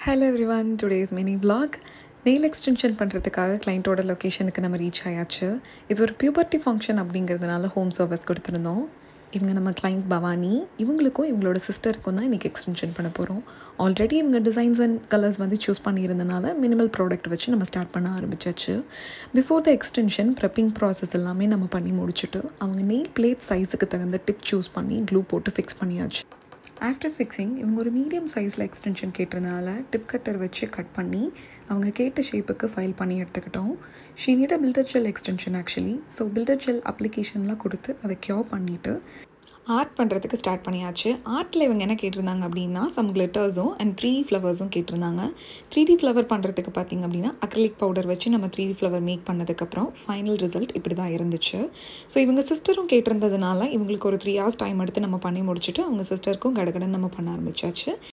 hello everyone today's mini vlog nail extension பண்ணுறதுக்காக கிளைண்ட்டோட லொக்கேஷனுக்கு நம்ம ரீச் ஆயாச்சு இது ஒரு பியூபர்ட்டி ஃபங்க்ஷன் அப்படிங்கிறதுனால ஹோம் சர்வீஸ் கொடுத்துருந்தோம் இவங்க நம்ம கிளைண்ட் பவானி இவங்களுக்கும் இவங்களோட சிஸ்டருக்கும் தான் இன்றைக்கி எக்ஸ்டென்ஷன் பண்ண போகிறோம் ஆல்ரெடி இவங்க டிசைன்ஸ் அண்ட் கலர்ஸ் வந்து சூஸ் பண்ணியிருந்தனால மினிமல் ப்ராடக்ட் வச்சு நம்ம ஸ்டார்ட் பண்ண ஆரம்பிச்சாச்சு before the extension prepping process எல்லாமே நம்ம பண்ணி முடிச்சுட்டு அவங்க நெயில் பிளேட் சைஸுக்கு தகுந்த டிப் சூஸ் பண்ணி க்ளூ போட்டு ஃபிக்ஸ் பண்ணியாச்சு ஆஃப்டர் ஃபிக்ஸிங் இவங்க ஒரு மீடியம் சைஸில் எக்ஸ்டென்ஷன் கேட்டிருந்தனால டிப் கட்டர் வச்சு கட் பண்ணி அவங்க கேட்ட ஷேப்புக்கு ஃபைல் பண்ணி எடுத்துக்கிட்டோம் she need a builder gel extension actually so builder gel அப்ளிகேஷன்லாம் கொடுத்து அதை க்யூர் பண்ணிவிட்டு ஆர்ட் பண்ணுறதுக்கு ஸ்டார்ட் பண்ணியாச்சு ஆர்ட்டில் இவங்க என்ன கேட்டிருந்தாங்க அப்படின்னா சம் கிளிட்டர்ஸும் அண்ட் த்ரீ டி ஃப்ளவர்ஸும் கேட்டிருந்தாங்க த்ரீ டி ஃப்ளவர் பண்ணுறதுக்கு பார்த்திங்க அப்படின்னா அக்ரிலிக் பவுடர் வச்சு நம்ம த்ரீ டி ஃப்ளவர் மேக் பண்ணதுக்கப்புறம் ஃபைனல் ரிசல்ட் இப்படி தான் இருந்துச்சு ஸோ இவங்க சிஸ்டரும் கேட்டிருந்ததுனால இவங்களுக்கு ஒரு த்ரீ ஹவர்ஸ் டைம் எடுத்து நம்ம பண்ணி முடிச்சுட்டு அவங்க சிஸ்டருக்கும் கடகடன் நம்ம பண்ண ஆரம்பிச்சாச்சு